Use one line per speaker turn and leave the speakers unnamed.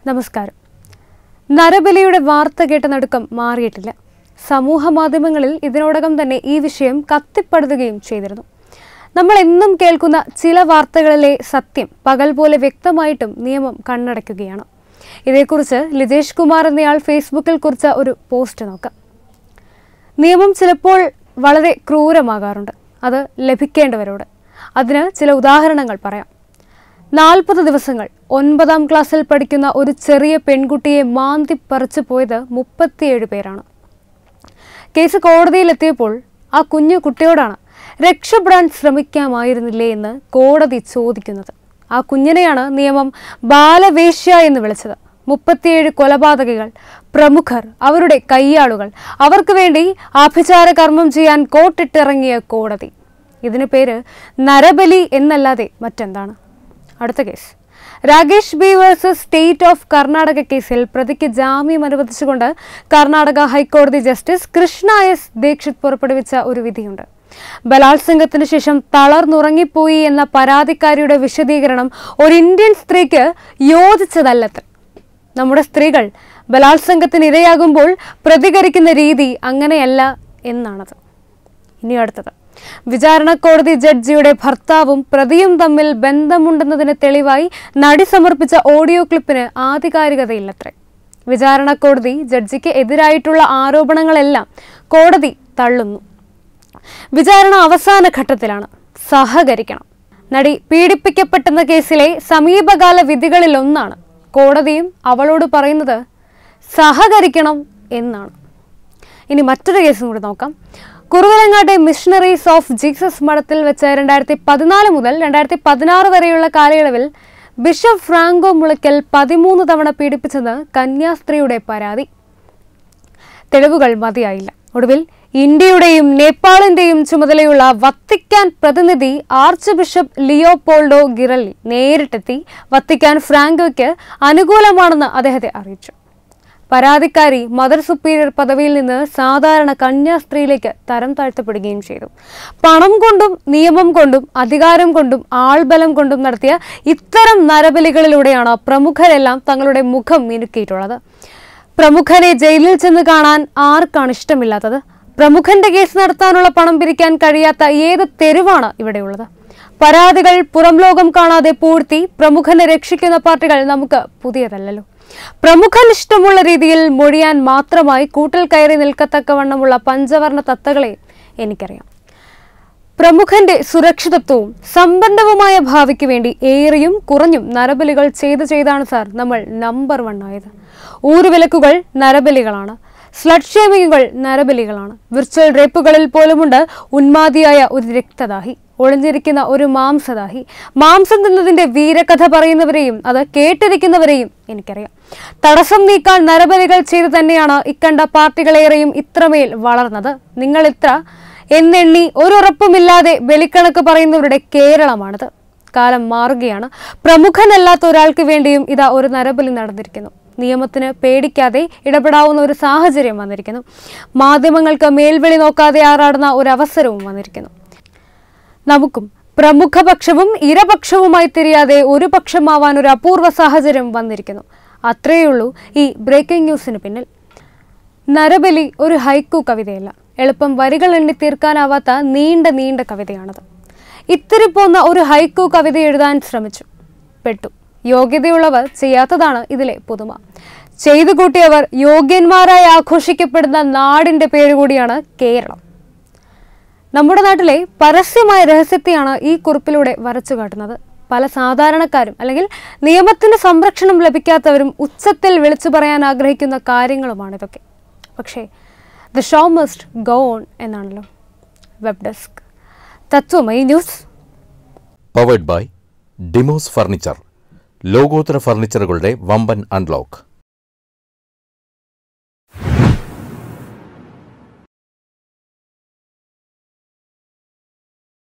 നമസ്കാരം നരബലിയുടെ വാർത്ത കേട്ട നടുക്കം മാറിയിട്ടില്ല സമൂഹ മാധ്യമങ്ങളിൽ ഇതിനോടകം തന്നെ ഈ വിഷയം കത്തിപ്പടുതുകയും ചെയ്തിരുന്നു നമ്മൾ എന്നും കേൾക്കുന്ന ചില വാർത്തകളിലെ സത്യം പകൽ പോലെ വ്യക്തമായിട്ടും നിയമം കണ്ണടയ്ക്കുകയാണ് ഇതേക്കുറിച്ച് ലിതേഷ് കുമാർ എന്നയാൾ ഫേസ്ബുക്കിൽ കുറിച്ച ഒരു പോസ്റ്റ് നോക്കാം നിയമം ചിലപ്പോൾ വളരെ ക്രൂരമാകാറുണ്ട് അത് ലഭിക്കേണ്ടവരോട് അതിന് ചില ഉദാഹരണങ്ങൾ പറയാം നാൽപ്പത് ദിവസങ്ങൾ ഒൻപതാം ക്ലാസ്സിൽ പഠിക്കുന്ന ഒരു ചെറിയ പെൺകുട്ടിയെ മാന്തി പറിച്ചു പോയത് മുപ്പത്തിയേഴ് പേരാണ് കേസ് കോടതിയിലെത്തിയപ്പോൾ ആ കുഞ്ഞു കുട്ടിയോടാണ് രക്ഷപ്പെടാൻ ശ്രമിക്കാമായിരുന്നില്ലേ എന്ന് കോടതി ചോദിക്കുന്നത് ആ കുഞ്ഞിനെയാണ് നിയമം ബാലവേശ്യ എന്ന് വിളിച്ചത് മുപ്പത്തിയേഴ് കൊലപാതകികൾ പ്രമുഖർ അവരുടെ കയ്യാളുകൾ അവർക്ക് വേണ്ടി ആഭിചാര കർമ്മം ചെയ്യാൻ കോട്ടിട്ടിറങ്ങിയ കോടതി ഇതിന് പേര് നരബലി എന്നല്ലാതെ മറ്റെന്താണ് അടുത്ത case Rakesh B versus state of Karnataka കേസിൽ പ്രതിക്ക് ജാമ്യം അനുവദിച്ചുകൊണ്ട് കർണാടക ഹൈക്കോടതി ജസ്റ്റിസ് കൃഷ്ണ എസ് ദീക്ഷിത് പുറപ്പെടുവിച്ച ഒരു വിധിയുണ്ട് ബലാത്സംഗത്തിന് ശേഷം തളർന്നുറങ്ങിപ്പോയി എന്ന പരാതിക്കാരിയുടെ വിശദീകരണം ഒരു ഇന്ത്യൻ സ്ത്രീക്ക് യോജിച്ചതല്ലത്ര നമ്മുടെ സ്ത്രീകൾ ബലാത്സംഗത്തിന് ഇരയാകുമ്പോൾ പ്രതികരിക്കുന്ന രീതി അങ്ങനെയല്ല എന്നാണത് ഇനി അടുത്തത് വിചാരണ കോടതി ജഡ്ജിയുടെ ഭർത്താവും പ്രതിയും തമ്മിൽ ബന്ധമുണ്ടെന്നതിന് തെളിവായി നടി സമർപ്പിച്ച ഓഡിയോ ക്ലിപ്പിന് ആധികാരികതയില്ലത്രേ വിചാരണ കോടതി ജഡ്ജിക്ക് എതിരായിട്ടുള്ള ആരോപണങ്ങളെല്ലാം കോടതി തള്ളുന്നു വിചാരണ അവസാന ഘട്ടത്തിലാണ് സഹകരിക്കണം നടി പീഡിപ്പിക്കപ്പെട്ടെന്ന കേസിലെ സമീപകാല വിധികളിലൊന്നാണ് കോടതിയും അവളോട് പറയുന്നത് സഹകരിക്കണം എന്നാണ് ഇനി മറ്റൊരു കേസും കൂടി നോക്കാം കുറുവലങ്ങാട്ടെ മിഷണറീസ് ഓഫ് ജീസസ് മഠത്തിൽ വെച്ച് രണ്ടായിരത്തി പതിനാല് മുതൽ രണ്ടായിരത്തി പതിനാറ് വരെയുള്ള കാലയളവിൽ ബിഷപ്പ് ഫ്രാങ്കോ മുളയ്ക്കൽ പതിമൂന്ന് തവണ പീഡിപ്പിച്ചെന്ന് കന്യാസ്ത്രീയുടെ പരാതി തെളിവുകൾ മതിയായില്ല ഒടുവിൽ ഇന്ത്യയുടെയും നേപ്പാളിന്റെയും ചുമതലയുള്ള വത്തിക്കാൻ പ്രതിനിധി ആർച്ച് ബിഷപ്പ് ലിയോപോൾഡോ ഗിറലി നേരിട്ടെത്തി വത്തിക്കാൻ ഫ്രാങ്കോയ്ക്ക് അനുകൂലമാണെന്ന് അദ്ദേഹത്തെ അറിയിച്ചു പരാതിക്കാരി മദർ സുപ്പീരിയർ പദവിയിൽ നിന്ന് സാധാരണ കന്യാസ്ത്രീയിലേക്ക് തരം താഴ്ത്തപ്പെടുകയും ചെയ്തു പണം കൊണ്ടും നിയമം കൊണ്ടും അധികാരം കൊണ്ടും ആൾബലം കൊണ്ടും നടത്തിയ ഇത്തരം നരബലികളിലൂടെയാണ് പ്രമുഖരെല്ലാം തങ്ങളുടെ മുഖം മിനുക്കിയിട്ടുള്ളത് പ്രമുഖനെ ജയിലിൽ ചെന്ന് കാണാൻ ആർക്കാണ് ഇഷ്ടമില്ലാത്തത് പ്രമുഖന്റെ കേസ് നടത്താനുള്ള പണം പിരിക്കാൻ കഴിയാത്ത ഏത് തെരുവാണ് ഇവിടെയുള്ളത് പരാതികൾ പുറം ലോകം കാണാതെ പൂഴ്ത്തി പ്രമുഖനെ രക്ഷിക്കുന്ന പാർട്ടികൾ നമുക്ക് പുതിയതല്ലല്ലോ പ്രമുഖൻ ഇഷ്ടമുള്ള രീതിയിൽ മൊഴിയാൻ മാത്രമായി കൂട്ടിൽ കയറി നിൽക്കത്തക്കവണ്ണമുള്ള പഞ്ചവർണ്ണ തത്തകളെ എനിക്കറിയാം പ്രമുഖന്റെ സുരക്ഷിതത്വവും സമ്പന്നവുമായ ഭാവിക്ക് വേണ്ടി ഏറിയും കുറഞ്ഞും നരബലികൾ ചെയ്ത് ചെയ്താണ് സാർ നമ്മൾ നമ്പർ വൺ ആയത് ഊരുവിലക്കുകൾ നരബലികളാണ് സ്ലഡ് ഷേമിങ്ങുകൾ നരബലികളാണ് വിർച്വൽ റേപ്പുകളിൽ പോലുമുണ്ട് ഉന്മാദിയായ ഒരു രക്തദാഹി ഒളിഞ്ഞിരിക്കുന്ന ഒരു മാംസദാഹി മാംസം തിന്നതിന്റെ വീരകഥ പറയുന്നവരെയും അത് കേട്ടിരിക്കുന്നവരെയും എനിക്കറിയാം തടസ്സം നീക്കാൻ നരബലികൾ ചെയ്ത് തന്നെയാണ് ഇക്കണ്ട പാർട്ടികളേറെയും ഇത്രമേൽ വളർന്നത് നിങ്ങൾ ഇത്ര എന്നെണ്ണി ഒരുറപ്പുമില്ലാതെ ബലിക്കണക്ക് പറയുന്നവരുടെ കേരളമാണിത് കാലം മാറുകയാണ് പ്രമുഖനല്ലാത്ത ഒരാൾക്ക് വേണ്ടിയും ഇതാ ഒരു നരബലി നടന്നിരിക്കുന്നു നിയമത്തിന് പേടിക്കാതെ ഇടപെടാവുന്ന ഒരു സാഹചര്യം വന്നിരിക്കുന്നു മാധ്യമങ്ങൾക്ക് മേൽവിളി നോക്കാതെ ആറാടുന്ന ഒരു അവസരവും വന്നിരിക്കുന്നു നമുക്കും പ്രമുഖപക്ഷവും ഇരപക്ഷവുമായി തിരിയാതെ ഒരു പക്ഷമാവാൻ ഒരു അപൂർവ സാഹചര്യം വന്നിരിക്കുന്നു അത്രയുള്ളൂ ഈ ബ്രേക്കിംഗ് ന്യൂസിന് പിന്നിൽ നരബലി ഒരു ഹൈക്കു കവിതയല്ല എളുപ്പം വരികൾ എണ്ണി തീർക്കാനാവാത്ത നീണ്ട നീണ്ട കവിതയാണത് ഇത്തിരി പോന്ന ഒരു ഹൈക്കു കവിത എഴുതാൻ ശ്രമിച്ചു പെട്ടു യോഗ്യതയുള്ളവർ ചെയ്യാത്തതാണ് ഇതിലെ പുതുമ ചെയ്തു കൂട്ടിയവർ യോഗ്യന്മാരായി ആഘോഷിക്കപ്പെടുന്ന നാടിന്റെ പേര് കൂടിയാണ് കേരളം നമ്മുടെ നാട്ടിലെ പരസ്യമായ രഹസ്യത്തെയാണ് ഈ കുറിപ്പിലൂടെ വരച്ചു കാട്ടുന്നത് പല സാധാരണക്കാരും അല്ലെങ്കിൽ നിയമത്തിന് സംരക്ഷണം ലഭിക്കാത്തവരും ഉച്ചത്തിൽ വിളിച്ചു പറയാൻ ആഗ്രഹിക്കുന്ന കാര്യങ്ങളുമാണ് ഇതൊക്കെ പക്ഷേ the show must go on എന്നാണല്ലോ web desk Tatwamayi news
powered by Demos furniture ലോകോത്തര ഫർണിച്ചറുകളുടെ വമ്പൻ അൺലോക്ക്